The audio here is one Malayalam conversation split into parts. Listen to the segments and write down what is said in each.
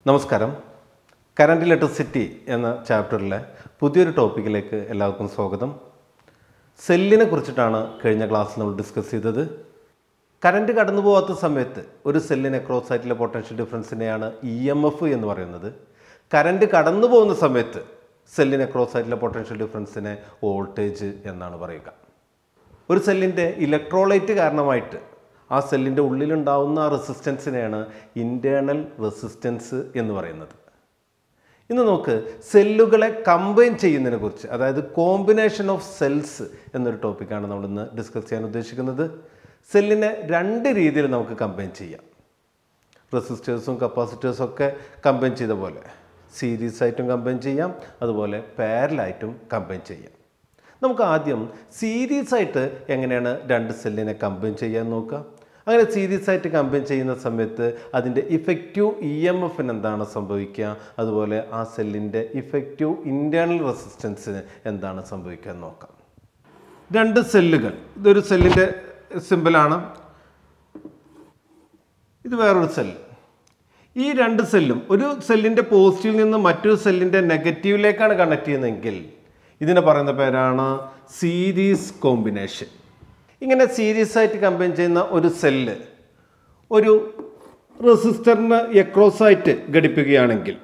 നമസ്കാരം കറണ്ട് ഇലക്ട്രിസിറ്റി എന്ന ചാപ്റ്ററിലെ പുതിയൊരു ടോപ്പിക്കിലേക്ക് എല്ലാവർക്കും സ്വാഗതം സെല്ലിനെ കുറിച്ചിട്ടാണ് കഴിഞ്ഞ ക്ലാസ്സിൽ നമ്മൾ ഡിസ്കസ് ചെയ്തത് കറണ്ട് കടന്നു പോകാത്ത സമയത്ത് ഒരു സെല്ലിന് ക്രോസ് ആയിട്ടുള്ള പൊട്ടൻഷ്യൽ ഡിഫറൻസിനെയാണ് ഇ എം എഫ് എന്ന് പറയുന്നത് കറണ്ട് കടന്നു പോകുന്ന സമയത്ത് സെല്ലിന് ക്രോസ് ആയിട്ടുള്ള പൊട്ടൻഷ്യൽ ഡിഫറൻസിനെ വോൾട്ടേജ് എന്നാണ് പറയുക ഒരു സെല്ലിൻ്റെ ഇലക്ട്രോലൈറ്റ് കാരണമായിട്ട് ആ സെല്ലിൻ്റെ ഉള്ളിലുണ്ടാവുന്ന ആ റെസിസ്റ്റൻസിനെയാണ് ഇൻറ്റേർണൽ റെസിസ്റ്റൻസ് എന്ന് പറയുന്നത് ഇന്ന് നമുക്ക് സെല്ലുകളെ കമ്പൈൻ ചെയ്യുന്നതിനെ കുറിച്ച് അതായത് കോമ്പിനേഷൻ ഓഫ് സെൽസ് എന്നൊരു ടോപ്പിക്കാണ് നമ്മൾ ഇന്ന് ഡിസ്കസ് ചെയ്യാൻ ഉദ്ദേശിക്കുന്നത് സെല്ലിനെ രണ്ട് രീതിയിൽ നമുക്ക് കമ്പൈൻ ചെയ്യാം റെസിസ്റ്റേഴ്സും കപ്പാസിറ്റേഴ്സും ഒക്കെ കമ്പൈൻ ചെയ്ത പോലെ സീരീസ് ആയിട്ടും കമ്പൈൻ ചെയ്യാം അതുപോലെ പാരലായിട്ടും കമ്പൈൻ ചെയ്യാം നമുക്ക് ആദ്യം സീരീസ് ആയിട്ട് എങ്ങനെയാണ് രണ്ട് സെല്ലിനെ കമ്പൈൻ ചെയ്യാൻ നോക്കുക അങ്ങനെ സീരീസ് ആയിട്ട് കമ്പൈൻ ചെയ്യുന്ന സമയത്ത് അതിൻ്റെ ഇഫക്റ്റീവ് ഇ എം എഫിന് എന്താണ് സംഭവിക്കുക അതുപോലെ ആ സെല്ലിൻ്റെ ഇഫക്റ്റീവ് ഇൻറ്റേർണൽ റെസിസ്റ്റൻസിന് എന്താണ് സംഭവിക്കുക എന്ന് നോക്കാം രണ്ട് സെല്ലുകൾ ഇതൊരു സെല്ലിൻ്റെ സിമ്പിളാണ് ഇത് വേറൊരു സെല്ല് ഈ രണ്ട് സെല്ലും ഒരു സെല്ലിൻ്റെ പോസിറ്റീവിൽ നിന്ന് മറ്റൊരു സെല്ലിൻ്റെ നെഗറ്റീവിലേക്കാണ് കണക്ട് ചെയ്യുന്നതെങ്കിൽ ഇതിനെ പറയുന്ന പേരാണ് സീരീസ് കോമ്പിനേഷൻ ഇങ്ങനെ സീരീസ് ആയിട്ട് കമ്പൈൻ ചെയ്യുന്ന ഒരു സെല്ല് ഒരു റെസിസ്റ്ററിന് എക്രോസ് ആയിട്ട് ഘടിപ്പിക്കുകയാണെങ്കിൽ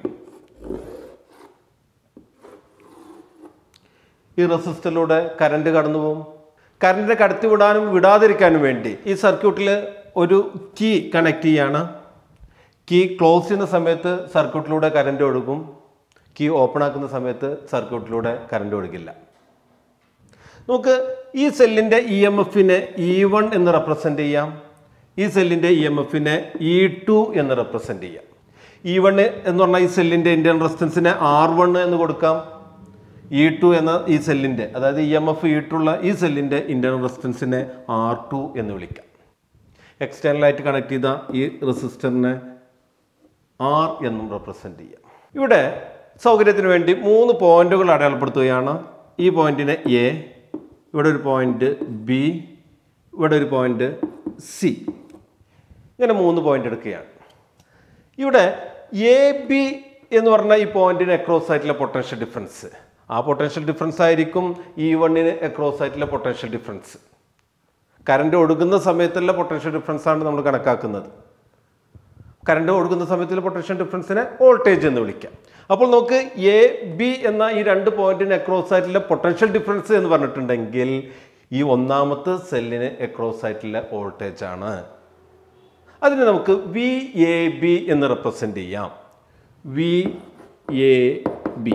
ഈ റെസിസ്റ്ററിലൂടെ കറണ്ട് കടന്നു പോകും കറണ്ടിനെ കടത്തി വിടാനും വിടാതിരിക്കാനും വേണ്ടി ഈ സർക്യൂട്ടിൽ ഒരു കീ കണക്ട് ചെയ്യാണ് കീ ക്ലോസ് ചെയ്യുന്ന സമയത്ത് സർക്യൂട്ടിലൂടെ കറണ്ട് ഒഴുകും കീ ഓപ്പൺ ആക്കുന്ന സമയത്ത് സർക്യൂട്ടിലൂടെ കറണ്ട് ഒഴുകില്ല നമുക്ക് ഈ സെല്ലിൻ്റെ ഇ എം എഫിനെ ഇ വൺ എന്ന് റെപ്രസെൻ്റ് ചെയ്യാം ഈ സെല്ലിൻ്റെ ഇ എം എഫിനെ ഇ ടു എന്ന് റെപ്രസെൻ്റ് ചെയ്യാം ഇ വൺ എന്ന് പറഞ്ഞാൽ ഈ സെല്ലിൻ്റെ ഇന്ത്യൻ റെസിസ്റ്റൻസിനെ ആർ വൺ എന്ന് കൊടുക്കാം ഇ ടു എന്ന ഈ സെല്ലിൻ്റെ അതായത് E M F E two ഉള്ള ഈ സെല്ലിൻ്റെ ഇന്റേണൽ റെസിസ്റ്റൻസിനെ ആർ ടു എന്ന് വിളിക്കാം എക്സ്റ്റേണലായിട്ട് കണക്ട് ചെയ്ത ഈ റെസിസ്റ്ററിനെ ആർ എന്നും റെപ്രസെൻ്റ് ചെയ്യാം ഇവിടെ സൗകര്യത്തിന് വേണ്ടി മൂന്ന് പോയിന്റുകൾ അടയാളപ്പെടുത്തുകയാണ് ഈ പോയിന്റിനെ എ ഇവിടെ ഒരു പോയിന്റ് ബി ഇവിടെ ഒരു പോയിന്റ് സി ഇങ്ങനെ മൂന്ന് പോയിന്റ് എടുക്കുകയാണ് ഇവിടെ എ ബി എന്ന് പറഞ്ഞ ഈ പോയിന്റിന് അക്രോസ് ആയിട്ടുള്ള പൊട്ടൻഷ്യൽ ഡിഫറൻസ് ആ പൊട്ടൻഷ്യൽ ഡിഫറൻസ് ആയിരിക്കും ഇ വണ്ണിന് അക്രോസ് ആയിട്ടുള്ള പൊട്ടൻഷ്യൽ ഡിഫറൻസ് കറണ്ട് ഒഴുകുന്ന സമയത്തുള്ള പൊട്ടൻഷ്യൽ ഡിഫറൻസ് ആണ് നമ്മൾ കണക്കാക്കുന്നത് കറണ്ട് ഒഴുകുന്ന സമയത്തുള്ള പൊട്ടൻഷ്യൽ ഡിഫറൻസിനെ വോൾട്ടേജ് എന്ന് വിളിക്കാം അപ്പോൾ നമുക്ക് എ ബി എന്ന ഈ രണ്ട് പോയിന്റിന് അക്രോസ് ആയിട്ടുള്ള പൊട്ടൻഷ്യൽ ഡിഫറൻസ് എന്ന് പറഞ്ഞിട്ടുണ്ടെങ്കിൽ ഈ ഒന്നാമത്തെ സെല്ലിന് അക്രോസ് ആയിട്ടുള്ള വോൾട്ടേജ് ആണ് അതിന് നമുക്ക് വി എ ബി എന്ന് റെപ്രസെൻ്റ് ചെയ്യാം വി എ ബി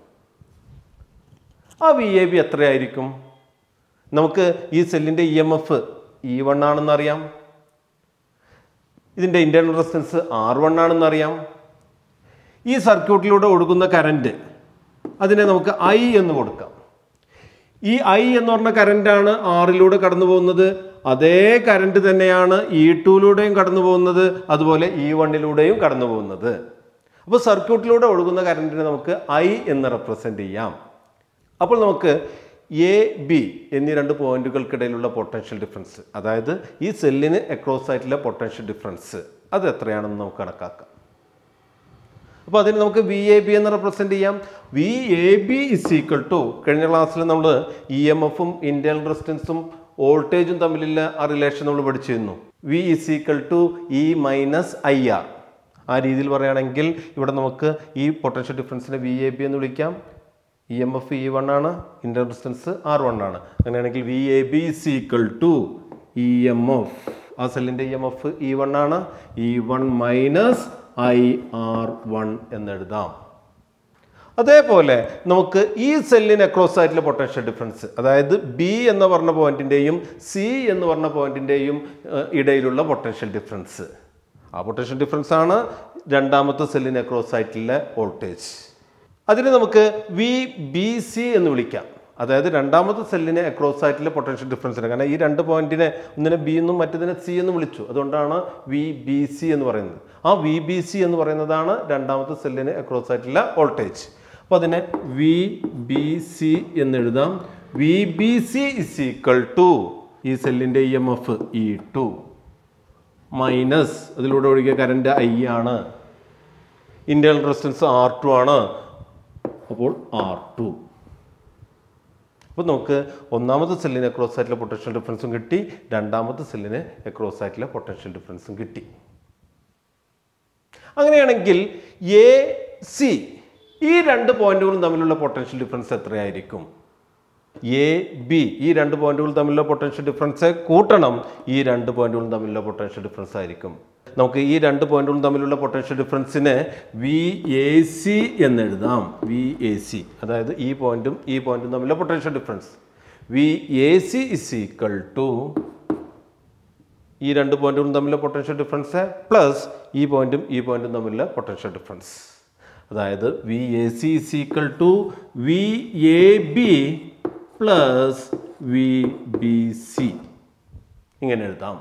ആ വി എ ബി എത്രയായിരിക്കും നമുക്ക് ഈ സെല്ലിൻ്റെ E M F E one ആണെന്ന് അറിയാം ഇതിൻ്റെ ഇൻറ്റേർണൽ റെസിസ്റ്റൻസ് ആർ വൺ ആണെന്ന് അറിയാം ഈ സർക്യൂട്ടിലൂടെ ഒഴുകുന്ന കറണ്ട് അതിനെ നമുക്ക് ഐ എന്ന് കൊടുക്കാം ഈ ഐ എന്ന് പറഞ്ഞ കറണ്ടാണ് ആറിലൂടെ കടന്നു പോകുന്നത് അതേ കറണ്ട് തന്നെയാണ് ഇ ടുയിലൂടെയും കടന്നു പോകുന്നത് അതുപോലെ ഇ വണ്ണിലൂടെയും കടന്നു പോകുന്നത് അപ്പോൾ സർക്യൂട്ടിലൂടെ ഒഴുകുന്ന കറണ്ടിനെ നമുക്ക് ഐ എന്ന് റെപ്രസെൻ്റ് ചെയ്യാം അപ്പോൾ നമുക്ക് എ ബി എന്നീ രണ്ട് പോയിന്റുകൾക്കിടയിലുള്ള പൊട്ടൻഷ്യൽ ഡിഫറൻസ് അതായത് ഈ സെല്ലിന് അക്രോസ് ആയിട്ടുള്ള പൊട്ടൻഷ്യൽ ഡിഫറൻസ് അത് എത്രയാണെന്ന് നമുക്ക് കണക്കാക്കാം അപ്പോൾ അതിന് നമുക്ക് വി എ ബി എന്ന് റെപ്രസെൻ്റ് ചെയ്യാം V A B is equal to കഴിഞ്ഞ ക്ലാസ്സിൽ നമ്മൾ ഇ എം എഫും ഇന്റേണൽ റെസിസ്റ്റൻസും വോൾട്ടേജും തമ്മിലുള്ള ആ റിലേഷൻ നമ്മൾ പഠിച്ചിരുന്നു V is equal to E minus I R ആ രീതിയിൽ പറയുകയാണെങ്കിൽ ഇവിടെ നമുക്ക് ഈ പൊട്ടൻഷ്യൽ ഡിഫറൻസിനെ വി എ ബി എന്ന് വിളിക്കാം E M F E one ആണ് ഇന്റർ ഡിസ്റ്റൻസ് ആർ വൺ ആണ് അങ്ങനെയാണെങ്കിൽ V A B is equal to E M F ആ സെല്ലിൻ്റെ E M F E one ആണ് E one minus I R one എന്നെഴുതാം അതേപോലെ നമുക്ക് ഈ സെല്ലിന് അക്രോസ് ആയിട്ടുള്ള പൊട്ടൻഷ്യൽ ഡിഫറൻസ് അതായത് ബി എന്ന് പറഞ്ഞ പോയിന്റിൻ്റെയും സി എന്ന് പറഞ്ഞ പോയിന്റിൻ്റെയും ഇടയിലുള്ള പൊട്ടൻഷ്യൽ ഡിഫറൻസ് ആ പൊട്ടൻഷ്യൽ ഡിഫറൻസ് ആണ് രണ്ടാമത്തെ സെല്ലിന് അക്രോസ് ആയിട്ടുള്ള വോൾട്ടേജ് അതിന് നമുക്ക് വി ബി സി എന്ന് വിളിക്കാം അതായത് രണ്ടാമത്തെ സെല്ലിനെ അക്രോസ് ആയിട്ടുള്ള പൊട്ടൻഷ്യൽ ഡിഫറൻസിന് കാരണം ഈ രണ്ട് പോയിന്റിനെ ഒന്നിനെ ബി എന്നും മറ്റതിനെ സി എന്നും വിളിച്ചു അതുകൊണ്ടാണ് വി ബി സി എന്ന് പറയുന്നത് ആ വി ബി സി എന്ന് പറയുന്നതാണ് രണ്ടാമത്തെ സെല്ലിന് അക്രോസ് ആയിട്ടുള്ള വോൾട്ടേജ് അപ്പോൾ അതിനെ വി ബി സി എന്ന് എഴുതാം V B C is equal to ഈ സെല്ലിൻ്റെ E M F E two minus അതിലൂടെ ഒഴുകിയ കറണ്ട് ഐ ആണ് ഇന്റേണൽ റെസിസ്റ്റൻസ് ആർ ടു ആണ് അപ്പോൾ ആർ ടു അപ്പോൾ നമുക്ക് ഒന്നാമത്തെ സെല്ലിന് അക്രോസ് ആയിട്ടുള്ള പൊട്ടൻഷ്യൽ ഡിഫറൻസും കിട്ടി രണ്ടാമത്തെ സെല്ലിന് അക്രോസ് ആയിട്ടുള്ള പൊട്ടൻഷ്യൽ ഡിഫറൻസും കിട്ടി അങ്ങനെയാണെങ്കിൽ എ സി ഈ രണ്ട് പോയിന്റുകളും തമ്മിലുള്ള പൊട്ടൻഷ്യൽ ഡിഫറൻസ് എത്രയായിരിക്കും എ ബി ഈ രണ്ട് പോയിന്റുകൾ തമ്മിലുള്ള പൊട്ടൻഷ്യൽ ഡിഫറൻസ് കൂട്ടണം ഈ രണ്ട് പോയിന്റുകളും തമ്മിലുള്ള പൊട്ടൻഷ്യൽ ഡിഫറൻസ് ആയിരിക്കും നമുക്ക് ഈ രണ്ട് പോയിന്റുകളും തമ്മിലുള്ള പൊട്ടൻഷ്യൽ ഡിഫറൻസിനെ വി എ സി എന്ന് എഴുതാം വി എ സി അതായത് ഈ പോയിന്റും ഈ പോയിന്റും തമ്മിലുള്ള potential difference V A C is equal to ഈ രണ്ട് പോയിന്റുകളും തമ്മിലുള്ള പൊട്ടൻഷ്യൽ ഡിഫറൻസ് പ്ലസ് ഈ പോയിന്റും ഈ പോയിന്റും തമ്മിലുള്ള പൊട്ടൻഷ്യൽ ഡിഫറൻസ് അതായത് V A C is equal to V A B plus V B C ഇങ്ങനെ എഴുതാം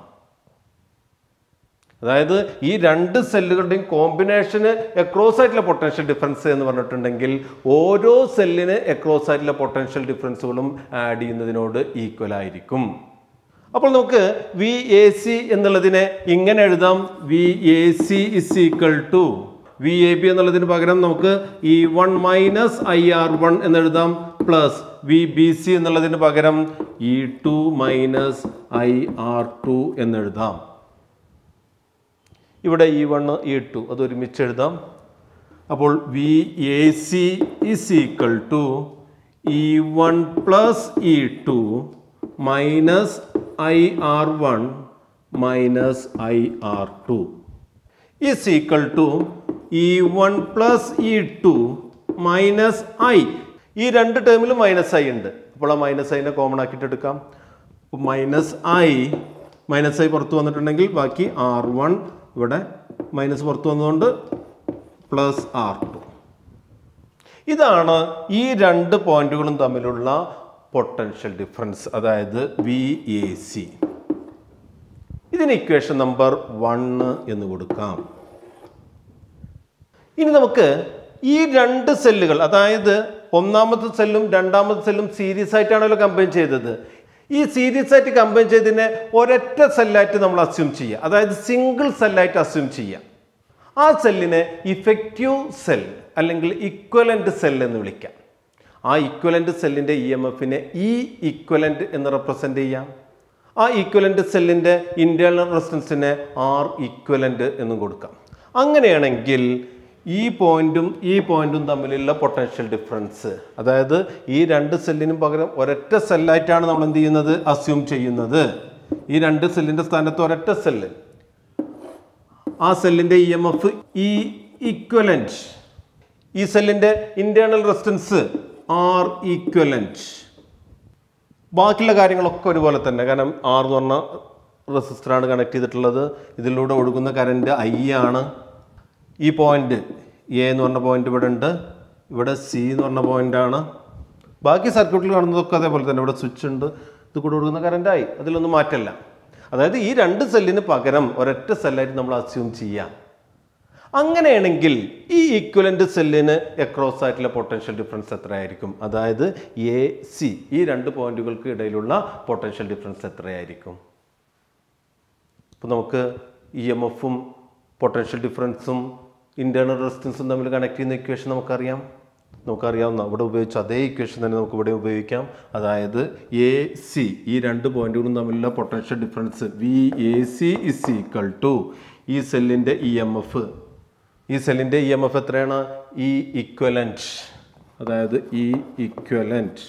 അതായത് ഈ രണ്ട് സെല്ലുകളുടെയും കോമ്പിനേഷന് എക്രോസ് ആയിട്ടുള്ള പൊട്ടൻഷ്യൽ ഡിഫറൻസ് എന്ന് പറഞ്ഞിട്ടുണ്ടെങ്കിൽ ഓരോ സെല്ലിന് എക്രോസ് ആയിട്ടുള്ള പൊട്ടൻഷ്യൽ ഡിഫറൻസുകളും ആഡ് ചെയ്യുന്നതിനോട് ഈക്വൽ ആയിരിക്കും അപ്പോൾ നമുക്ക് വി എ സി എന്നുള്ളതിനെ ഇങ്ങനെ എഴുതാം V A C is equal to V A B എന്നുള്ളതിന് പകരം നമുക്ക് E one minus I R one എന്ന് എഴുതാം പ്ലസ് വി ബി സി എന്നുള്ളതിന് പകരം E two minus I R two എന്ന് എഴുതാം ഇവിടെ ഇ വൺ ഇ ടു അത് ഒരുമിച്ച് എഴുതാം അപ്പോൾ V A C is equal to E one plus E two minus I R one minus I R two is equal to E one plus E two minus I ഈ രണ്ട് ടേമിലും മൈനസ് ഐ ഉണ്ട് അപ്പോൾ ആ മൈനസ് ഐനെ കോമൺ ആക്കിയിട്ട് എടുക്കാം മൈനസ് ഐ മൈനസ് ഐ പുറത്ത് വന്നിട്ടുണ്ടെങ്കിൽ ബാക്കി ആർ വൺ ഇവിടെ മൈനസ് പുറത്ത് വന്നതുകൊണ്ട് പ്ലസ് ആർ ടു ഇതാണ് ഈ രണ്ട് പോയിന്റുകളും തമ്മിലുള്ള പൊട്ടൻഷ്യൽ ഡിഫറൻസ് അതായത് വി എ സി ഇതിന് ഇക്വേഷൻ നമ്പർ വണ്ണ് എന്ന് കൊടുക്കാം ഇനി നമുക്ക് ഈ രണ്ട് സെല്ലുകൾ അതായത് ഒന്നാമത്തെ സെല്ലും രണ്ടാമത്തെ സെല്ലും സീരീസ് ആയിട്ടാണല്ലോ കമ്പൈൻ ചെയ്തത് ഈ സീരീസ് ആയിട്ട് കമ്പൈൻ ചെയ്തതിനെ ഒരൊറ്റ സെല്ലായിട്ട് നമ്മൾ അസ്യൂം ചെയ്യുക അതായത് സിംഗിൾ സെല്ലായിട്ട് അസ്യൂം ചെയ്യുക ആ സെല്ലിനെ ഇഫക്റ്റീവ് സെൽ അല്ലെങ്കിൽ ഇക്വലൻ്റ് സെൽ എന്ന് വിളിക്കാം ആ ഇക്വലൻ്റ് സെല്ലിൻ്റെ ഇ എം എഫിനെ ഇ ഇക്വലൻ്റ് എന്ന് റെപ്രസെൻ്റ് ചെയ്യാം ആ ഇക്വലൻ്റ് സെല്ലിൻ്റെ ഇൻറ്റേർണൽ റെസിസ്റ്റൻസിനെ ആർ ഇക്വലൻ്റ് എന്നും കൊടുക്കാം അങ്ങനെയാണെങ്കിൽ ഈ പോയിന്റും ഈ പോയിന്റും തമ്മിലുള്ള പൊട്ടൻഷ്യൽ ഡിഫറൻസ് അതായത് ഈ രണ്ട് സെല്ലിനും പകരം ഒരൊറ്റ സെല്ലായിട്ടാണ് നമ്മൾ എന്ത് ചെയ്യുന്നത് അസ്യൂം ചെയ്യുന്നത് ഈ രണ്ട് സെല്ലിൻ്റെ സ്ഥാനത്ത് ഒരൊറ്റ സെല്ല് ആ സെല്ലിൻ്റെ E M F E equivalent ഈ സെല്ലിൻ്റെ ഇൻറ്റേർണൽ റെസിസ്റ്റൻസ് ആർ ഈക്വലൻറ്റ് ബാക്കിയുള്ള കാര്യങ്ങളൊക്കെ ഒരുപോലെ തന്നെ കാരണം ആർ എന്ന് പറഞ്ഞ റെസിസ്റ്ററാണ് കണക്ട് ചെയ്തിട്ടുള്ളത് ഇതിലൂടെ ഒഴുകുന്ന കറണ്ട് ഐ ആണ് ഈ പോയിന്റ് എ എന്ന് പറഞ്ഞ പോയിന്റ് ഇവിടെ ഉണ്ട് ഇവിടെ സി എന്ന് പറഞ്ഞ പോയിന്റ് ആണ് ബാക്കി സർക്യൂട്ടിൽ കാണുന്നതൊക്കെ അതേപോലെ തന്നെ ഇവിടെ സ്വിച്ച് ഉണ്ട് ഇത് കൂടെ ഒഴുകുന്ന കറണ്ട് ആയി അതിലൊന്നും മാറ്റല്ല അതായത് ഈ രണ്ട് സെല്ലിന് പകരം ഒരൊറ്റ സെല്ലായിട്ട് നമ്മൾ അസ്യൂം ചെയ്യാം അങ്ങനെയാണെങ്കിൽ ഈ ഈക്വലൻ്റ് സെല്ലിന് എക്രോസ് ആയിട്ടുള്ള പൊട്ടൻഷ്യൽ ഡിഫറൻസ് എത്രയായിരിക്കും അതായത് എ സി ഈ രണ്ട് പോയിന്റുകൾക്ക് ഇടയിലുള്ള പൊട്ടൻഷ്യൽ ഡിഫറൻസ് എത്രയായിരിക്കും അപ്പോൾ നമുക്ക് ഇ എം എഫും പൊട്ടൻഷ്യൽ ഡിഫറൻസും ഇൻറ്റേർണൽ റെസിസ്റ്റൻസും തമ്മിൽ കണക്ട് ചെയ്യുന്ന ഇക്വേഷൻ നമുക്കറിയാം നമുക്കറിയാവുന്ന ഇവിടെ ഉപയോഗിച്ച അതേ ഇക്വേഷൻ തന്നെ നമുക്ക് ഇവിടെ ഉപയോഗിക്കാം അതായത് എ സി ഈ രണ്ട് പോയിന്റുകളും തമ്മിലുള്ള potential difference V A C is equal to ഈ സെല്ലിൻ്റെ ഇ എം എഫ് ഈ സെല്ലിൻ്റെ ഇ എം എഫ് എത്രയാണ് ഇ ഇക്വലൻറ്റ് അതായത് E equivalent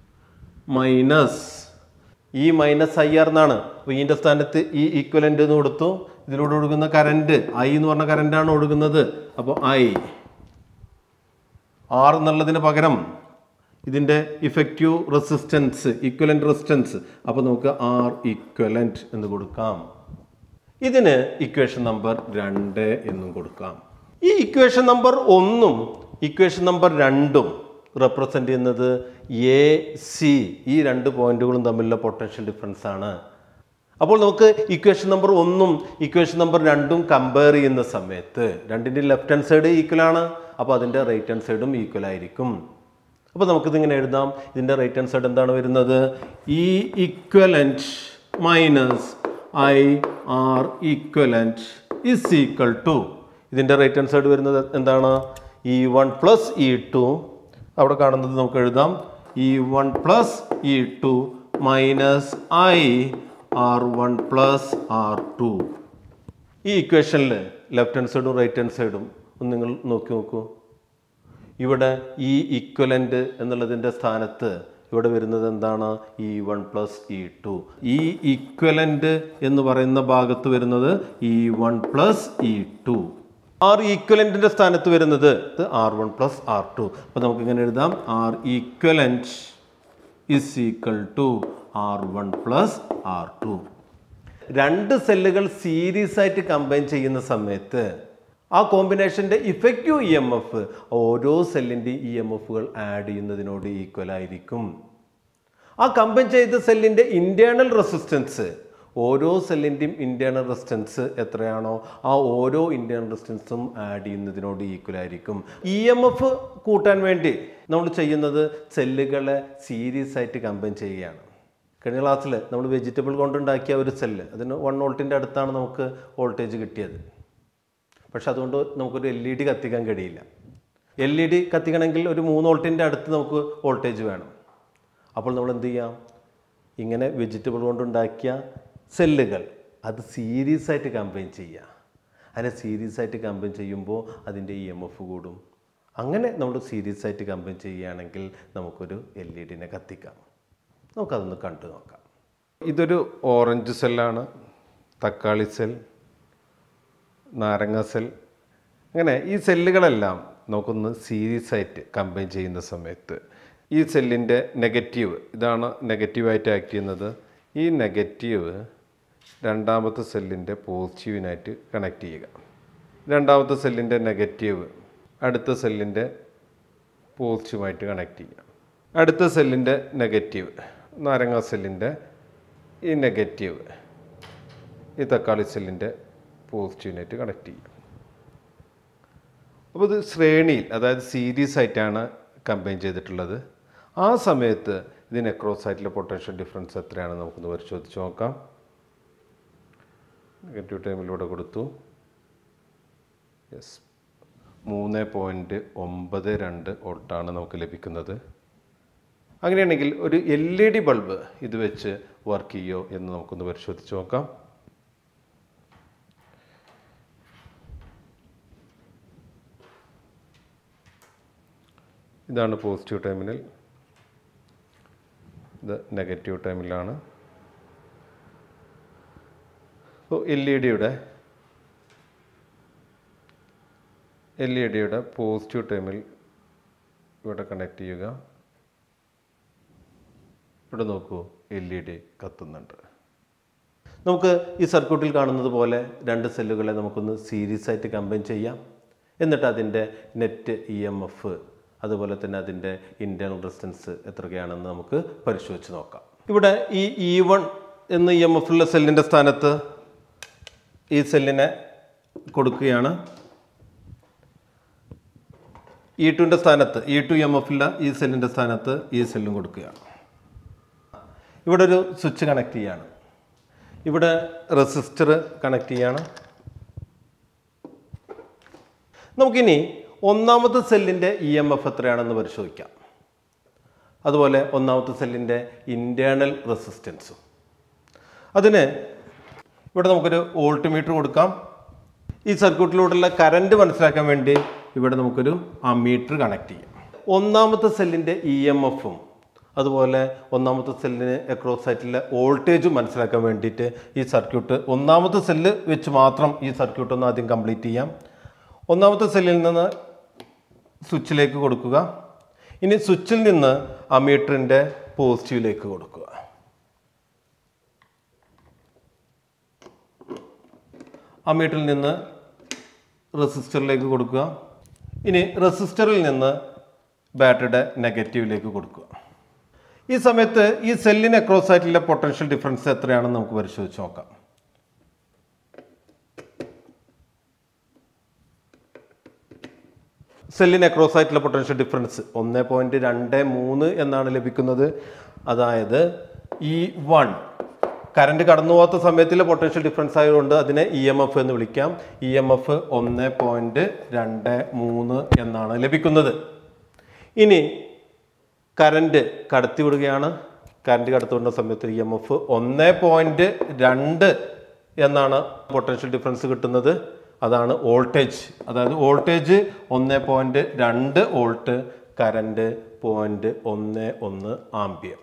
minus E minus I R എന്നാണ് അപ്പോൾ ഇതിൻ്റെ സ്ഥാനത്ത് ഈ ഈക്വലൻ്റ് എന്ന് കൊടുത്തു ഇതിലൂടെ ഒഴുകുന്ന കറണ്ട് ഐ എന്ന് പറഞ്ഞ കറണ്ടാണ് ഒഴുകുന്നത് അപ്പോൾ ഐ ആർ എന്നുള്ളതിന് പകരം ഇതിൻ്റെ ഇഫക്റ്റീവ് റെസിസ്റ്റൻസ് ഈക്വലൻ്റ് റെസിസ്റ്റൻസ് അപ്പോൾ നമുക്ക് ആർ ഈക്വലൻ്റ് എന്ന് കൊടുക്കാം ഇതിന് ഇക്വേഷൻ നമ്പർ രണ്ട് എന്നും കൊടുക്കാം ഈ ഇക്വേഷൻ നമ്പർ ഒന്നും ഇക്വേഷൻ നമ്പർ രണ്ടും റെപ്രസെൻ്റ് ചെയ്യുന്നത് എ സി ഈ രണ്ട് പോയിന്റുകളും തമ്മിലുള്ള പൊട്ടൻഷ്യൽ ഡിഫറൻസ് ആണ് അപ്പോൾ നമുക്ക് ഇക്വേഷൻ നമ്പർ ഒന്നും ഇക്വേഷൻ നമ്പർ രണ്ടും കമ്പയർ ചെയ്യുന്ന സമയത്ത് രണ്ടിൻ്റെ ലെഫ്റ്റ് ഹാൻഡ് സൈഡ് ഈക്വൽ ആണ് അപ്പോൾ അതിൻ്റെ റൈറ്റ് ഹാൻഡ് സൈഡും ഈക്വൽ ആയിരിക്കും അപ്പോൾ നമുക്കിത് ഇങ്ങനെ എഴുതാം ഇതിൻ്റെ റൈറ്റ് ഹാൻഡ് സൈഡ് എന്താണ് വരുന്നത് E equivalent minus I R equivalent is equal to ഇതിൻ്റെ റൈറ്റ് ഹാൻഡ് സൈഡ് വരുന്നത് എന്താണ് E one plus E two അവിടെ കാണുന്നത് നമുക്ക് എഴുതാം E one plus E two minus I R one plus R two ഈ ഇക്വേഷനിൽ ലെഫ്റ്റ് ഹാൻഡ് സൈഡും റൈറ്റ് ഹാൻഡ് സൈഡും ഒന്ന് നിങ്ങൾ നോക്കി നോക്കൂ ഇവിടെ ഈ ഇക്വലൻ്റ് എന്നുള്ളതിൻ്റെ സ്ഥാനത്ത് ഇവിടെ വരുന്നത് എന്താണ് E one plus E two E equivalent എന്ന് പറയുന്ന ഭാഗത്ത് വരുന്നത് E one plus E two R ഈക്വലൻറ്റിൻ്റെ സ്ഥാനത്ത് വരുന്നത് ഇത് R one plus R two അപ്പോൾ നമുക്ക് ഇങ്ങനെ എഴുതാം R equivalent is equal to R one plus R two രണ്ട് സെല്ലുകൾ സീരീസ് ആയിട്ട് കമ്പൈൻ ചെയ്യുന്ന സമയത്ത് ആ കോമ്പിനേഷൻ്റെ ഇഫക്റ്റീവ് ഇ എം എഫ് ഓരോ സെല്ലിൻ്റെയും ഇ എം എഫുകൾ ആഡ് ചെയ്യുന്നതിനോട് ഈക്വൽ ആയിരിക്കും ആ കമ്പൈൻ ചെയ്ത സെല്ലിൻ്റെ ഇൻറ്റേർണൽ റെസിസ്റ്റൻസ് ഓരോ സെല്ലിൻ്റെയും ഇൻറ്റേർണൽ റെസിസ്റ്റൻസ് എത്രയാണോ ആ ഓരോ ഇൻറ്റേർണൽ റെസിസ്റ്റൻസും ആഡ് ചെയ്യുന്നതിനോട് ഈക്വൽ ആയിരിക്കും ഇ എം എഫ് കൂട്ടാൻ വേണ്ടി നമ്മൾ ചെയ്യുന്നത് സെല്ലുകളെ സീരീസ് ആയിട്ട് കമ്പൈൻ ചെയ്യുകയാണ് കഴിഞ്ഞ ക്ലാസ്സിൽ നമ്മൾ വെജിറ്റബിൾ കൊണ്ടുണ്ടാക്കിയ ഒരു സെല്ല് അതിന് വൺ വോൾട്ടിൻ്റെ അടുത്താണ് നമുക്ക് വോൾട്ടേജ് കിട്ടിയത് പക്ഷെ അതുകൊണ്ട് നമുക്കൊരു എൽ ഇ ഡി കത്തിക്കാൻ കഴിയില്ല എൽ ഇ ഡി കത്തിക്കണമെങ്കിൽ ഒരു മൂന്ന് വോൾട്ടിൻ്റെ അടുത്ത് നമുക്ക് വോൾട്ടേജ് വേണം അപ്പോൾ നമ്മൾ എന്ത് ചെയ്യാം ഇങ്ങനെ വെജിറ്റബിൾ കൊണ്ടുണ്ടാക്കിയ സെല്ലുകൾ അത് സീരീസ് ആയിട്ട് കമ്പൈൻ ചെയ്യുക അതിനെ സീരീസ് ആയിട്ട് കമ്പൈൻ ചെയ്യുമ്പോൾ അതിൻ്റെ ഇ എം എഫ് കൂടും അങ്ങനെ നമ്മൾ സീരീസ് ആയിട്ട് കമ്പൈൻ ചെയ്യുകയാണെങ്കിൽ നമുക്കൊരു എൽ ഇ ഡിനെ കത്തിക്കാം നമുക്കതൊന്ന് കണ്ടു നോക്കാം ഇതൊരു ഓറഞ്ച് സെല്ലാണ് തക്കാളി സെൽ നാരങ്ങ സെൽ അങ്ങനെ ഈ സെല്ലുകളെല്ലാം നമുക്കൊന്ന് സീരീസ് ആയിട്ട് കമ്പൈൻ ചെയ്യുന്ന സമയത്ത് ഈ സെല്ലിൻ്റെ നെഗറ്റീവ് ഇതാണ് നെഗറ്റീവായിട്ട് ആക്ട് ചെയ്യുന്നത് ഈ നെഗറ്റീവ് രണ്ടാമത്തെ സെല്ലിൻ്റെ പോസിറ്റീവിനായിട്ട് കണക്ട് ചെയ്യുക രണ്ടാമത്തെ സെല്ലിൻ്റെ നെഗറ്റീവ് അടുത്ത സെല്ലിൻ്റെ പോസിറ്റീവായിട്ട് കണക്ട് ചെയ്യുക അടുത്ത സെല്ലിൻ്റെ നെഗറ്റീവ് നാരങ്ങ സെല്ലിൻ്റെ ഈ നെഗറ്റീവ് ഈ തക്കാളി സെല്ലിൻ്റെ പോസിറ്റീവിനായിട്ട് കണക്ട് ചെയ്യും അപ്പോൾ ഇത് ശ്രേണിയിൽ അതായത് സീരീസ് ആയിട്ടാണ് കമ്പൈൻ ചെയ്തിട്ടുള്ളത് ആ സമയത്ത് ഇതിന് അക്രോസ് ആയിട്ടുള്ള പൊട്ടൻഷ്യൽ ഡിഫറൻസ് എത്രയാണെന്ന് നമുക്കൊന്ന് പരിശോധിച്ച് നോക്കാം നെഗറ്റീവ് ടൈമിലൂടെ കൊടുത്തു യെസ് മൂന്ന് പോയിൻറ്റ് ഒമ്പത് രണ്ട് വോൾട്ടാണ് നമുക്ക് ലഭിക്കുന്നത് അങ്ങനെയാണെങ്കിൽ ഒരു എൽ ഇ ഡി ബൾബ് ഇത് വെച്ച് വർക്ക് ചെയ്യോ എന്ന് നമുക്കൊന്ന് പരിശോധിച്ച് നോക്കാം ഇതാണ് പോസിറ്റീവ് ടെർമിനൽ ഇത് നെഗറ്റീവ് ടെർമിനലാണ് അപ്പോൾ എൽ ഇ ഡിയുടെ എൽ ഇ ഡിയുടെ പോസിറ്റീവ് ടേമിൽ ഇവിടെ കണക്ട് ചെയ്യുക ഇവിടെ നോക്കൂ എൽ ഇ ഡി കത്തുന്നുണ്ട് നമുക്ക് ഈ സർക്യൂട്ടിൽ കാണുന്നത് പോലെ രണ്ട് സെല്ലുകളെ നമുക്കൊന്ന് സീരീസ് ആയിട്ട് കമ്പൈൻ ചെയ്യാം എന്നിട്ട് അതിൻ്റെ നെറ്റ് ഇ എം എഫ് അതുപോലെ തന്നെ അതിൻ്റെ ഇൻറ്റേർണൽ റെസിസ്റ്റൻസ് എത്രയൊക്കെയാണെന്ന് നമുക്ക് പരിശോധിച്ച് നോക്കാം ഇവിടെ ഈ ഇ വൺ എന്ന ഇ എം എഫ് ഉള്ള സെല്ലിൻ്റെ സ്ഥാനത്ത് ഈ സെല്ലിനെ കൊടുക്കുകയാണ് ഇ ടുവിൻ്റെ സ്ഥാനത്ത് ഇ ടു എം എഫ് ഇല്ല ഈ സെല്ലിൻ്റെ സ്ഥാനത്ത് ഈ സെല്ലും കൊടുക്കുകയാണ് ഇവിടെ ഒരു സ്വിച്ച് കണക്ട് ചെയ്യാണ് ഇവിടെ റെസിസ്റ്റർ കണക്ട് ചെയ്യാണ് നമുക്കിനി ഒന്നാമത്തെ സെല്ലിൻ്റെ ഇ എം എഫ് എത്രയാണെന്ന് പരിശോധിക്കാം അതുപോലെ ഒന്നാമത്തെ സെല്ലിൻ്റെ ഇൻറ്റേർണൽ റെസിസ്റ്റൻസും അതിന് ഇവിടെ നമുക്കൊരു വോൾട്ട് മീറ്റർ കൊടുക്കാം ഈ സർക്യൂട്ടിലൂടെയുള്ള കറണ്ട് മനസ്സിലാക്കാൻ വേണ്ടി ഇവിടെ നമുക്കൊരു ആ മീറ്റർ കണക്ട് ചെയ്യാം ഒന്നാമത്തെ സെല്ലിൻ്റെ ഇ എം എഫും അതുപോലെ ഒന്നാമത്തെ സെല്ലിന് അക്രോസ് ആയിട്ടുള്ള വോൾട്ടേജും മനസ്സിലാക്കാൻ വേണ്ടിയിട്ട് ഈ സർക്യൂട്ട് ഒന്നാമത്തെ സെല്ല് വെച്ച് മാത്രം ഈ സർക്യൂട്ട് ഒന്ന് ആദ്യം കംപ്ലീറ്റ് ചെയ്യാം ഒന്നാമത്തെ സെല്ലിൽ നിന്ന് സ്വിച്ചിലേക്ക് കൊടുക്കുക ഇനി സ്വിച്ചിൽ നിന്ന് ആ മീറ്ററിൻ്റെ പോസിറ്റീവിലേക്ക് കൊടുക്കുക ആ മീറ്ററിൽ നിന്ന് റെസിസ്റ്ററിലേക്ക് കൊടുക്കുക ഇനി റെസിസ്റ്ററിൽ നിന്ന് ബാറ്ററിയുടെ നെഗറ്റീവിലേക്ക് കൊടുക്കുക ഈ സമയത്ത് ഈ സെല്ലിന് അക്രോസ് ആയിട്ടുള്ള പൊട്ടൻഷ്യൽ ഡിഫറൻസ് എത്രയാണെന്ന് നമുക്ക് പരിശോധിച്ച് നോക്കാം സെല്ലിന് അക്രോസ് ആയിട്ടുള്ള പൊട്ടൻഷ്യൽ ഡിഫറൻസ് ഒന്ന് പോയിൻറ്റ് രണ്ട് മൂന്ന് എന്നാണ് ലഭിക്കുന്നത് അതായത് ഇ വൺ കറണ്ട് കടന്നു പോകാത്ത സമയത്തിലെ പൊട്ടൻഷ്യൽ ഡിഫറൻസ് ആയതുകൊണ്ട് അതിനെ ഇ എം എഫ് എന്ന് വിളിക്കാം ഇ എം എഫ് ഒന്ന് പോയിന്റ് രണ്ട് മൂന്ന് എന്നാണ് ലഭിക്കുന്നത് ഇനി കറണ്ട് കടത്തിവിടുകയാണ് കറണ്ട് കടത്തിവിടുന്ന സമയത്ത് ഇ എം എഫ് ഒന്ന് പോയിന്റ് രണ്ട് എന്നാണ് പൊട്ടൻഷ്യൽ ഡിഫറൻസ് കിട്ടുന്നത് അതാണ് വോൾട്ടേജ് അതായത് വോൾട്ടേജ് ഒന്ന് പോയിന്റ് രണ്ട് വോൾട്ട് കറണ്ട് പോയിന്റ് ഒന്ന് ഒന്ന് ആംബിയർ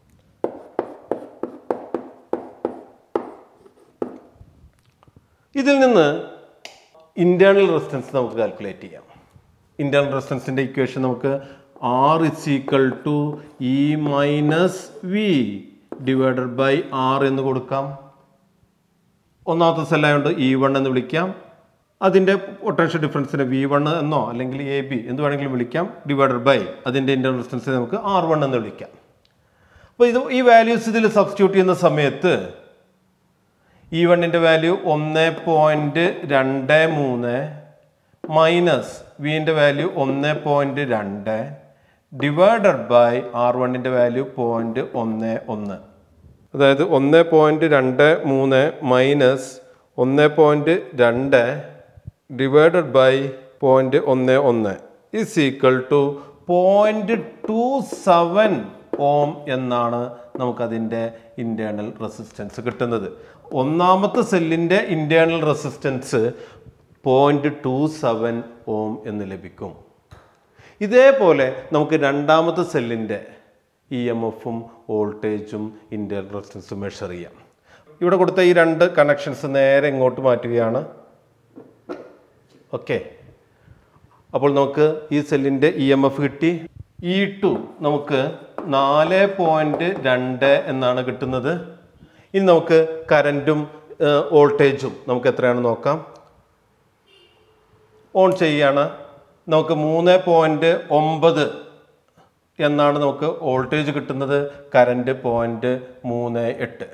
ഇതിൽ നിന്ന് ഇന്റേണൽ റെസിസ്റ്റൻസ് നമുക്ക് കാൽക്കുലേറ്റ് ചെയ്യാം ഇന്റേണൽ റെസിസ്റ്റൻസിന്റെ ഇക്വേഷൻ നമുക്ക് R is equal to E minus V divided by R എന്ന് കൊടുക്കാം ഒന്നാമത്തെ സെല്ലായതുകൊണ്ട് ഇ വൺ എന്ന് വിളിക്കാം അതിൻ്റെ പൊട്ടൻഷ്യൽ ഡിഫറൻസിനെ വി വൺ എന്നോ അല്ലെങ്കിൽ എ ബി എന്ത് വേണമെങ്കിലും വിളിക്കാം ഡിവൈഡഡ് ബൈ അതിൻ്റെ ഇന്റേണൽ റെസിസ്റ്റൻസിനെ നമുക്ക് ആർ വൺ എന്ന് വിളിക്കാം അപ്പോൾ ഇത് ഈ വാല്യൂസ് ഇതിൽ സബ്സ്റ്റിറ്റ്യൂട്ട് ചെയ്യുന്ന സമയത്ത് ഇ വണ്ണിൻ്റെ വാല്യൂ ഒന്ന് പോയിൻറ്റ് രണ്ട് മൂന്ന് മൈനസ് വിൻ്റെ വാല്യൂ ഒന്ന് പോയിൻറ്റ് രണ്ട് ഡിവൈഡഡ് ബൈ ആർ വണ്ണിൻ്റെ വാല്യൂ പോയിൻറ്റ് ഒന്ന് ഒന്ന് അതായത് ഒന്ന് പോയിൻറ്റ് രണ്ട് മൂന്ന് മൈനസ് ഒന്ന് പോയിൻറ്റ് രണ്ട് ഡിവൈഡഡ് ബൈ പോയിൻറ്റ് ഒന്ന് ഒന്ന് is equal to point two seven ohm എന്നാണ് നമുക്കതിൻ്റെ ഇൻറ്റേർണൽ റെസിസ്റ്റൻസ് കിട്ടുന്നത് ഒന്നാമത്തെ സെല്ലിൻ്റെ internal resistance point two seven ohm എന്ന് ലഭിക്കും ഇതേപോലെ നമുക്ക് രണ്ടാമത്തെ സെല്ലിൻ്റെ ഇ എം എഫും വോൾട്ടേജും ഇൻറ്റേർണൽ റെസിസ്റ്റൻസും മെഷർ ചെയ്യാം ഇവിടെ കൊടുത്ത ഈ രണ്ട് കണക്ഷൻസ് നേരെ ഇങ്ങോട്ട് മാറ്റുകയാണ് ഓക്കെ അപ്പോൾ നമുക്ക് ഈ സെല്ലിൻ്റെ ഇ എം എഫ് കിട്ടി ഇ ടു നമുക്ക് നാല് പോയിൻറ്റ് രണ്ട് എന്നാണ് കിട്ടുന്നത് ഇനി നമുക്ക് കറൻറ്റും വോൾട്ടേജും നമുക്ക് എത്രയാണ് നോക്കാം ഓൺ ചെയ്യുകയാണ് നമുക്ക് മൂന്ന് പോയിൻറ്റ് ഒമ്പത് എന്നാണ് നമുക്ക് വോൾട്ടേജ് കിട്ടുന്നത് കറൻറ്റ് പോയിൻറ്റ് മൂന്ന് എട്ട്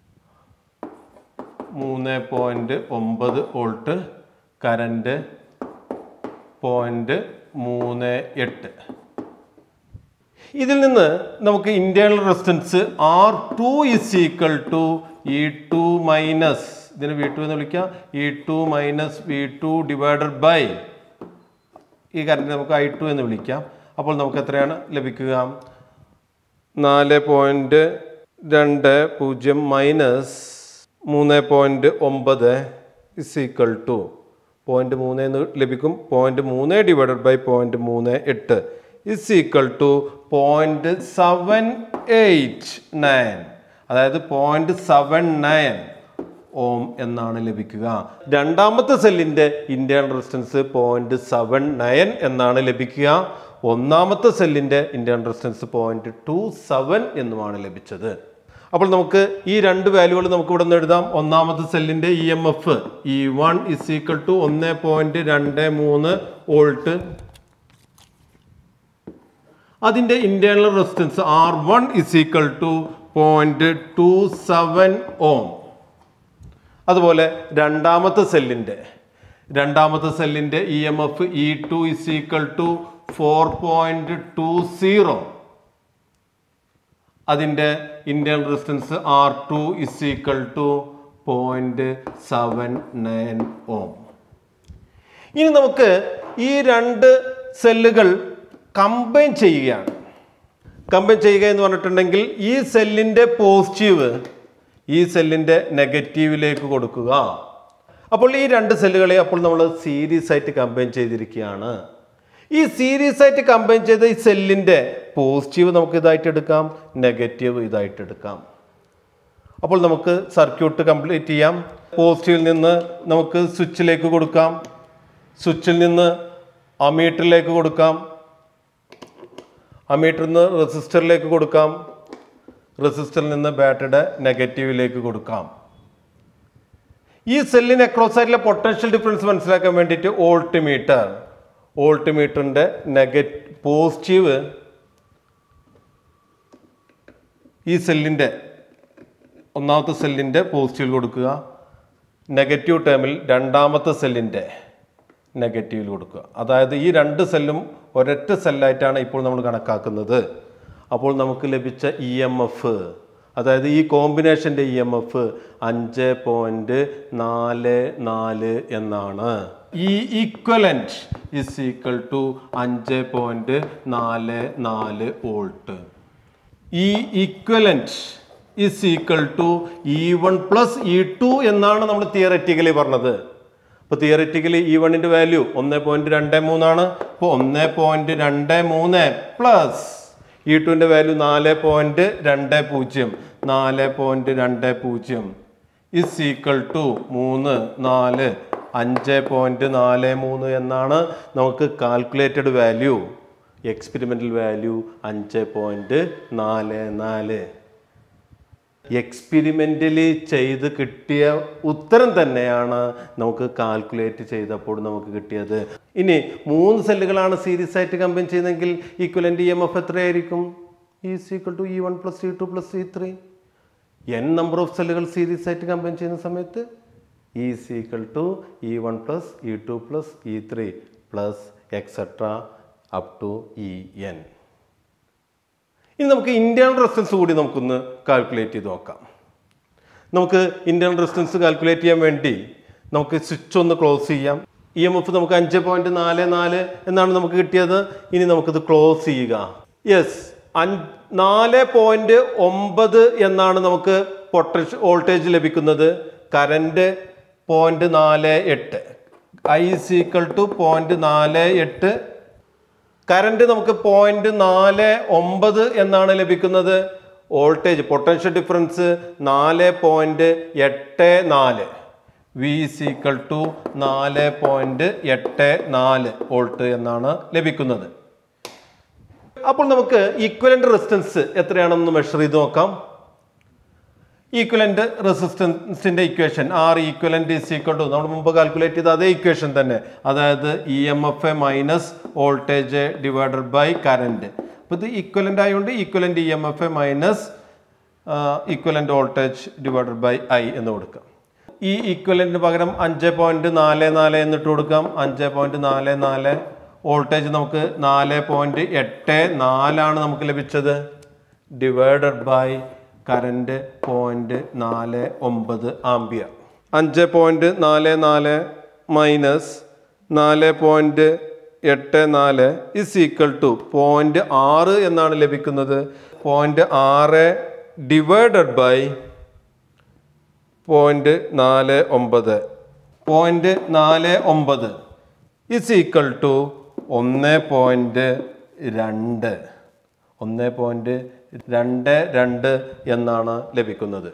മൂന്ന് പോയിൻറ്റ് ഒമ്പത് വോൾട്ട് കറൻറ്റ് പോയിൻറ്റ് മൂന്ന് എട്ട് ഇതിൽ നിന്ന് നമുക്ക് internal resistance R two is equal to E two minus ഇതിന് വി ടു എന്ന് വിളിക്കാം E two minus V two divided by ഈ കറണ്ട് നമുക്ക് ഐ ടു എന്ന് വിളിക്കാം അപ്പോൾ നമുക്ക് എത്രയാണ് ലഭിക്കുക നാല് പോയിൻറ്റ് രണ്ട് പൂജ്യം മൈനസ് മൂന്ന് പോയിൻറ്റ് ഒമ്പത് ഇസ് ഈക്വൽ ടു പോയിൻറ്റ് മൂന്ന് എന്ന് ലഭിക്കും പോയിൻറ്റ് മൂന്ന് ഡിവൈഡഡ് ബൈ പോയിൻറ്റ് മൂന്ന് എട്ട് is equal to point seven eight nine അതായത് പോയിൻറ്റ് സെവൻ നയൻ ഓം എന്നാണ് ലഭിക്കുക രണ്ടാമത്തെ സെല്ലിൻ്റെ internal resistance point seven nine എന്നാണ് ലഭിക്കുക ഒന്നാമത്തെ സെല്ലിൻ്റെ internal resistance point two seven എന്നുമാണ് ലഭിച്ചത് അപ്പോൾ നമുക്ക് ഈ രണ്ട് വാല്യൂകൾ നമുക്ക് ഇവിടെ നിന്ന് എഴുതാം ഒന്നാമത്തെ സെല്ലിൻ്റെ E M F E one is equal to ഒന്ന് പോയിന്റ് രണ്ട് മൂന്ന് വോൾട്ട് അതിൻ്റെ internal resistance R one is equal to point two seven ohm അതുപോലെ രണ്ടാമത്തെ സെല്ലിൻ്റെ രണ്ടാമത്തെ സെല്ലിൻ്റെ E M F E two is equal to four point two zero അതിൻ്റെ internal resistance R two is equal to point seven nine ohm ഇനി നമുക്ക് ഈ രണ്ട് സെല്ലുകൾ കമ്പൈൻ ചെയ്യുകയാണ് കമ്പൈൻ ചെയ്യുക എന്ന് പറഞ്ഞിട്ടുണ്ടെങ്കിൽ ഈ സെല്ലിൻ്റെ പോസിറ്റീവ് ഈ സെല്ലിൻ്റെ നെഗറ്റീവിലേക്ക് കൊടുക്കുക അപ്പോൾ ഈ രണ്ട് സെല്ലുകളെ അപ്പോൾ നമ്മൾ സീരീസ് ആയിട്ട് കമ്പൈൻ ചെയ്തിരിക്കുകയാണ് ഈ സീരീസ് ആയിട്ട് കമ്പൈൻ ചെയ്ത ഈ സെല്ലിൻ്റെ പോസിറ്റീവ് നമുക്ക് ഇതായിട്ട് എടുക്കാം നെഗറ്റീവ് ഇതായിട്ട് എടുക്കാം അപ്പോൾ നമുക്ക് സർക്യൂട്ട് കംപ്ലീറ്റ് ചെയ്യാം പോസിറ്റീവിൽ നിന്ന് നമുക്ക് സ്വിച്ചിലേക്ക് കൊടുക്കാം സ്വിച്ചിൽ നിന്ന് അമീറ്ററിലേക്ക് കൊടുക്കാം അമീറ്ററിൽ നിന്ന് റെസിസ്റ്ററിലേക്ക് കൊടുക്കാം റെസിസ്റ്ററിൽ നിന്ന് ബാറ്ററിയുടെ നെഗറ്റീവിലേക്ക് കൊടുക്കാം ഈ സെല്ലിന് അക്രോസ് ആയിട്ടുള്ള പൊട്ടൻഷ്യൽ ഡിഫറൻസ് മനസ്സിലാക്കാൻ വേണ്ടിയിട്ട് ഓൾട്ടിമീറ്റർ ഓൾട്ടിമീറ്ററിൻ്റെ നെഗറ്റ് പോസിറ്റീവ് ഈ സെല്ലിൻ്റെ ഒന്നാമത്തെ സെല്ലിൻ്റെ പോസിറ്റീവിൽ കൊടുക്കുക നെഗറ്റീവ് ടേമിൽ രണ്ടാമത്തെ സെല്ലിൻ്റെ നെഗറ്റീവിൽ കൊടുക്കുക അതായത് ഈ രണ്ട് സെല്ലും ഒരൊറ്റ സെല്ലായിട്ടാണ് ഇപ്പോൾ നമ്മൾ കണക്കാക്കുന്നത് അപ്പോൾ നമുക്ക് ലഭിച്ച ഇ എം എഫ് അതായത് ഈ കോമ്പിനേഷൻ്റെ ഇ എം എഫ് അഞ്ച് പോയിൻറ്റ് നാല് നാല് എന്നാണ് E equivalent is equal to അഞ്ച് പോയിൻറ്റ് നാല് നാല് volt E equivalent is equal to E one plus E two എന്നാണ് നമ്മൾ തിയററ്റിക്കലി പറഞ്ഞത് അപ്പോൾ തിയററ്റിക്കലി ഇ വണ്ണിൻ്റെ വാല്യൂ ഒന്ന് പോയിൻറ്റ് രണ്ട് മൂന്നാണ് അപ്പോൾ ഒന്ന് പോയിൻറ്റ് രണ്ട് മൂന്ന് പ്ലസ് ഇ ടുവിൻ്റെ വാല്യൂ നാല് പോയിൻറ്റ് രണ്ട് പൂജ്യം നാല് പോയിൻറ്റ് രണ്ട് പൂജ്യം ഇസ് ഈക്വൽ ടു മൂന്ന് നാല് അഞ്ച് പോയിൻറ്റ് നാല് മൂന്ന് എന്നാണ് നമുക്ക് കാൽക്കുലേറ്റഡ് വാല്യൂ എക്സ്പെരിമെൻ്റൽ വാല്യൂ അഞ്ച് പോയിൻറ്റ് നാല് നാല് എക്സ്പെരിമെൻ്റലി ചെയ്ത് കിട്ടിയ ഉത്തരം തന്നെയാണ് നമുക്ക് കാൽക്കുലേറ്റ് ചെയ്തപ്പോൾ നമുക്ക് കിട്ടിയത് ഇനി മൂന്ന് സെല്ലുകളാണ് സീരീസ് ആയിട്ട് കമ്പൈൻ ചെയ്യുന്നതെങ്കിൽ ഈക്വലൻ്റ് ഇ എം എഫ് എത്രയായിരിക്കും is equal to E one plus E two plus E three N number of സെല്ലുകൾ സീരീസ് ആയിട്ട് കമ്പൈൻ ചെയ്യുന്ന സമയത്ത് is equal to E one plus E two plus E three plus etcetera up to E N ഇനി നമുക്ക് ഇന്റേണൽ റെസിസ്റ്റൻസ് കൂടി നമുക്കൊന്ന് കാൽക്കുലേറ്റ് ചെയ്ത് നോക്കാം നമുക്ക് ഇന്റേണൽ റെസിസ്റ്റൻസ് കാൽക്കുലേറ്റ് ചെയ്യാൻ വേണ്ടി നമുക്ക് സ്വിച്ച് ഒന്ന് ക്ലോസ് ചെയ്യാം ഇ എം എഫ് നമുക്ക് അഞ്ച് പോയിന്റ് നാല് നാല് എന്നാണ് നമുക്ക് കിട്ടിയത് ഇനി നമുക്കിത് ക്ലോസ് ചെയ്യുക യെസ് നാല് പോയിന്റ് ഒമ്പത് എന്നാണ് നമുക്ക് പൊട്ടൻഷ്യൽ വോൾട്ടേജ് ലഭിക്കുന്നത് കറണ്ട് പോയിന്റ് നാല് എട്ട് ഐ സീക്വൽ ടു പോയിന്റ് നാല് എട്ട് കറണ്ട് നമുക്ക് പോയിന്റ് നാല് ഒമ്പത് എന്നാണ് ലഭിക്കുന്നത് വോൾട്ടേജ് പൊട്ടൻഷ്യൽ ഡിഫറൻസ് നാല് പോയിന്റ് എട്ട് നാല് വി സീക്വൽ ടു നാല് പോയിന്റ് എട്ട് നാല് വോൾട്ട് എന്നാണ് ലഭിക്കുന്നത് അപ്പോൾ നമുക്ക് ഈക്വലന്റ് റെസിസ്റ്റൻസ് എത്രയാണെന്ന് മെഷർ ചെയ്ത് നോക്കാം ഈക്വലന്റ് റെസിസ്റ്റൻസിന്റെ equation R equivalent is equal to നമ്മൾ മുമ്പ് കാൽക്കുലേറ്റ് ചെയ്ത അതേ ഇക്വേഷൻ തന്നെ അതായത് E M F A minus voltage divided by current അപ്പോൾ ഇത് ഈക്വലന്റ് ആയതുകൊണ്ട് equivalent E M F A minus equivalent voltage divided by I എന്ന് കൊടുക്കാം ഈ ഈക്വലന്റിന് പകരം അഞ്ച് പോയിന്റ് നാല് നാല് എന്നിട്ട് കൊടുക്കാം അഞ്ച് പോയിന്റ് നാല് നാല് വോൾട്ടേജ് നമുക്ക് നാല് പോയിന്റ് എട്ട് നാലാണ് നമുക്ക് ലഭിച്ചത് ഡിവൈഡഡ് ബൈ കറണ്ട് പോയിന്റ് നാല് ഒമ്പത് ആംബിയർ അഞ്ച് പോയിന്റ് നാല് നാല് മൈനസ് നാല് പോയിന്റ് എട്ട് നാല് ഇസ് ഈക്വൽ ടു പോയിന്റ് ആറ് എന്നാണ് ലഭിക്കുന്നത് പോയിന്റ് ആറ് ഡിവൈഡഡ് ബൈ പോയിന്റ് നാല് ഒമ്പത് പോയിന്റ് നാല് ഒമ്പത് ഇസ് ഈക്വൽ ടു ഒന്ന് പോയിന്റ് രണ്ട് ഒന്ന് പോയിന്റ് രണ്ട് രണ്ട് എന്നാണ് ലഭിക്കുന്നത്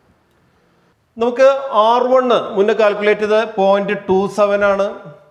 നമുക്ക് ആർ വണ്ണ് മുന്നേ കാൽക്കുലേറ്റ് ചെയ്ത് പോയിന്റ് ടു സെവൻ ആണ്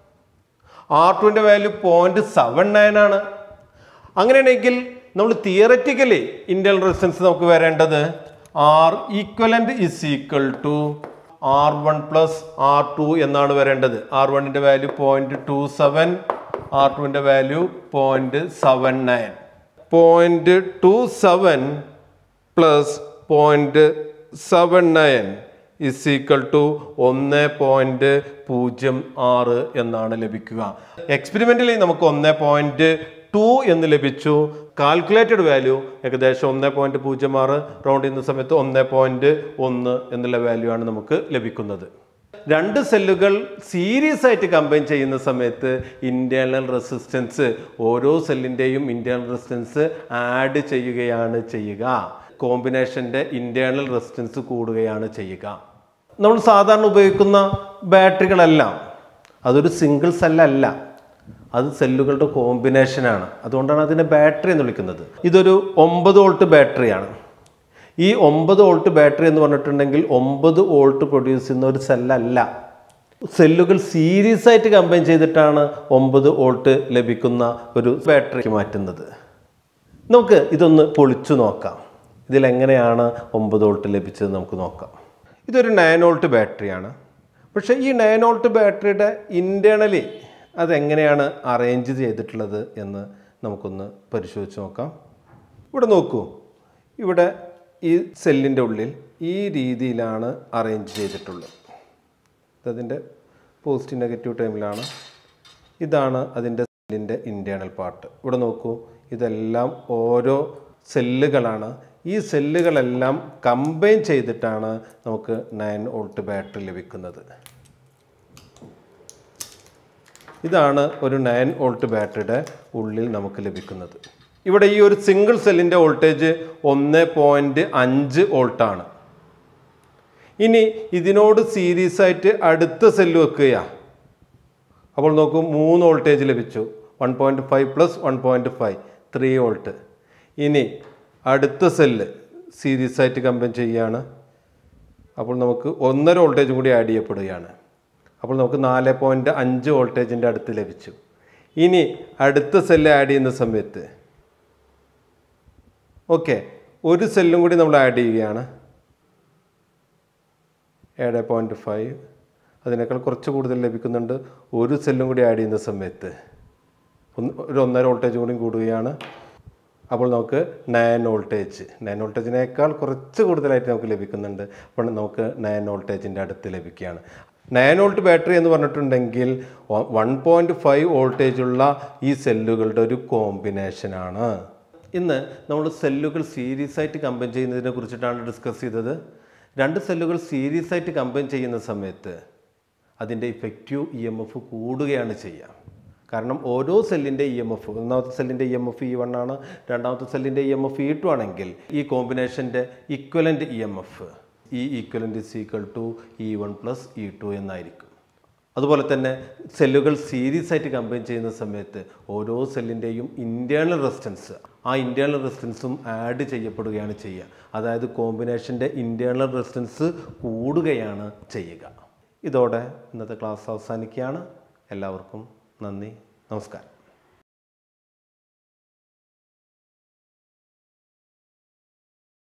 ആർ ടുവിൻ്റെ വാല്യൂ പോയിന്റ് സെവൻ നയൻ ആണ് അങ്ങനെയാണെങ്കിൽ നമ്മൾ തിയററ്റിക്കലി ഇന്റൽ റെസിസ്റ്റൻസ് നമുക്ക് വരേണ്ടത് R equivalent is equal to R one plus R two എന്നാണ് വരേണ്ടത് ആർ വണ്ണിൻ്റെ value point two seven R ടുവിൻ്റെ value point seven nine point two seven plus point seven nine is equal to ഒന്ന് പോയിന്റ് പൂജ്യം ആറ് എന്നാണ് ലഭിക്കുക എക്സ്പെരിമെന്റലി നമുക്ക് ഒന്ന് പോയിന്റ് ടു എന്ന് ലഭിച്ചു കാൽക്കുലേറ്റഡ് വാല്യൂ ഏകദേശം ഒന്ന് പോയിന്റ് പൂജ്യം ആറ് റൗണ്ട് ചെയ്യുന്ന സമയത്ത് ഒന്ന് പോയിന്റ് ഒന്ന് എന്നുള്ള വാല്യൂ ആണ് നമുക്ക് ലഭിക്കുന്നത് രണ്ട് സെല്ലുകൾ സീരീസ് ആയിട്ട് കമ്പൈൻ ചെയ്യുന്ന സമയത്ത് ഇന്റേണൽ റെസിസ്റ്റൻസ് ഓരോ സെല്ലിൻ്റെയും ഇന്റേണൽ റെസിസ്റ്റൻസ് ആഡ് ചെയ്യുകയാണ് ചെയ്യുക കോമ്പിനേഷൻ്റെ ഇന്റേണൽ റെസിസ്റ്റൻസ് കൂടുകയാണ് ചെയ്യുക നമ്മൾ സാധാരണ ഉപയോഗിക്കുന്ന ബാറ്ററികളെല്ലാം അതൊരു സിംഗിൾ സെല്ലല്ല അത് സെല്ലുകളുടെ കോമ്പിനേഷനാണ് അതുകൊണ്ടാണ് അതിനെ ബാറ്ററി എന്ന് വിളിക്കുന്നത് ഇതൊരു ഒമ്പത് വോൾട്ട് ബാറ്ററിയാണ് ഈ ഒമ്പത് വോൾട്ട് ബാറ്ററി എന്ന് പറഞ്ഞിട്ടുണ്ടെങ്കിൽ ഒമ്പത് വോൾട്ട് പ്രൊഡ്യൂസ് ചെയ്യുന്ന ഒരു സെല്ലല്ല സെല്ലുകൾ സീരീസ് ആയിട്ട് കമ്പൈൻ ചെയ്തിട്ടാണ് ഒമ്പത് വോൾട്ട് ലഭിക്കുന്ന ഒരു ബാറ്ററിക്ക് മാറ്റുന്നത് നമുക്ക് ഇതൊന്ന് പൊളിച്ചു നോക്കാം ഇതിലെങ്ങനെയാണ് ഒമ്പത് വോൾട്ട് ലഭിച്ചത് നമുക്ക് നോക്കാം ഇതൊരു നയൻ വോൾട്ട് ബാറ്ററിയാണ് പക്ഷേ ഈ നയൻ വോൾട്ട് ബാറ്ററിയുടെ ഇൻറ്റേർണലി അതെങ്ങനെയാണ് അറേഞ്ച് ചെയ്തിട്ടുള്ളത് എന്ന് നമുക്കൊന്ന് പരിശോധിച്ച് നോക്കാം ഇവിടെ നോക്കൂ ഇവിടെ ഈ സെല്ലിൻ്റെ ഉള്ളിൽ ഈ രീതിയിലാണ് അറേഞ്ച് ചെയ്തിട്ടുള്ളത് ഇതതിൻ്റെ പോസിറ്റീവ് നെഗറ്റീവ് ടൈമിലാണ് ഇതാണ് അതിൻ്റെ സെല്ലിൻ്റെ ഇൻറ്റേർണൽ പാർട്ട് ഇവിടെ നോക്കൂ ഇതെല്ലാം ഓരോ സെല്ലുകളാണ് ഈ സെല്ലുകളെല്ലാം കമ്പൈൻ ചെയ്തിട്ടാണ് നമുക്ക് നയൻ വോൾട്ട് ബാറ്ററി ലഭിക്കുന്നത് ഇതാണ് ഒരു നയൻ വോൾട്ട് ബാറ്ററിയുടെ ഉള്ളിൽ നമുക്ക് ലഭിക്കുന്നത് ഇവിടെ ഈ ഒരു സിംഗിൾ സെല്ലിൻ്റെ വോൾട്ടേജ് ഒന്ന് പോയിൻറ്റ് അഞ്ച് വോൾട്ടാണ് ഇനി ഇതിനോട് സീരീസ് ആയിട്ട് അടുത്ത സെല്ല് വെക്കുക അപ്പോൾ നോക്കൂ മൂന്ന് വോൾട്ടേജ് ലഭിച്ചു one point five plus one point five three volt ഇനി അടുത്ത സെല്ല് സീരീസ് ആയിട്ട് കമ്പൈൻ ചെയ്യുകയാണ് അപ്പോൾ നമുക്ക് ഒന്നര വോൾട്ടേജും കൂടി ആഡ് ചെയ്യപ്പെടുകയാണ് അപ്പോൾ നമുക്ക് നാല് പോയിൻറ്റ് അഞ്ച് വോൾട്ടേജിൻ്റെ അടുത്ത് ലഭിച്ചു ഇനി അടുത്ത സെല്ല് ആഡ് ചെയ്യുന്ന സമയത്ത് ഓക്കെ ഒരു സെല്ലും കൂടി നമ്മൾ ആഡ് ചെയ്യുകയാണ് ഏഴ് പോയിൻറ്റ് ഫൈവ് അതിനേക്കാൾ കുറച്ച് കൂടുതൽ ലഭിക്കുന്നുണ്ട് ഒരു സെല്ലും കൂടി ആഡ് ചെയ്യുന്ന സമയത്ത് ഒന്ന് ഒരു ഒന്നര വോൾട്ടേജ് കൂടി കൂടുകയാണ് അപ്പോൾ നമുക്ക് നയൻ വോൾട്ടേജ് നയൻ വോൾട്ടേജിനേക്കാൾ കുറച്ച് കൂടുതലായിട്ട് നമുക്ക് ലഭിക്കുന്നുണ്ട് അപ്പോൾ നമുക്ക് നയൻ വോൾട്ടേജിൻ്റെ അടുത്ത് ലഭിക്കുകയാണ് നയൻ വോൾട്ട് ബാറ്ററി എന്ന് പറഞ്ഞിട്ടുണ്ടെങ്കിൽ വൺ പോയിൻറ്റ് ഫൈവ് വോൾട്ടേജുള്ള ഈ സെല്ലുകളുടെ ഒരു കോമ്പിനേഷനാണ് ഇന്ന് നമ്മൾ സെല്ലുകൾ സീരീസ് ആയിട്ട് കമ്പൈൻ ചെയ്യുന്നതിനെ കുറിച്ചിട്ടാണ് ഡിസ്കസ് ചെയ്തത് രണ്ട് സെല്ലുകൾ സീരീസ് ആയിട്ട് കമ്പൈൻ ചെയ്യുന്ന സമയത്ത് അതിൻ്റെ ഇഫക്റ്റീവ് ഇ എം എഫ് കൂടുകയാണ് ചെയ്യുക കാരണം ഓരോ സെല്ലിൻ്റെ ഇ എം എഫ് ഒന്നാമത്തെ സെല്ലിൻ്റെ E M F E one ആണ് രണ്ടാമത്തെ സെല്ലിൻ്റെ E M F E two ആണെങ്കിൽ ഈ കോമ്പിനേഷൻ്റെ equivalent E M F E equivalent is equal to E one plus E two എന്നായിരിക്കും അതുപോലെ തന്നെ സെല്ലുകൾ സീരീസ് ആയിട്ട് കമ്പൈൻ ചെയ്യുന്ന സമയത്ത് ഓരോ സെല്ലിൻ്റെയും ഇൻറ്റേർണൽ റെസിസ്റ്റൻസ് ആ ഇൻറ്റേർണൽ റെസിസ്റ്റൻസും ആഡ് ചെയ്യപ്പെടുകയാണ് ചെയ്യുക അതായത് കോമ്പിനേഷൻ്റെ ഇൻറ്റേർണൽ റെസിസ്റ്റൻസ് കൂടുകയാണ് ചെയ്യുക ഇതോടെ ഇന്നത്തെ ക്ലാസ് അവസാനിക്കുകയാണ് എല്ലാവർക്കും നന്ദി നമസ്കാരം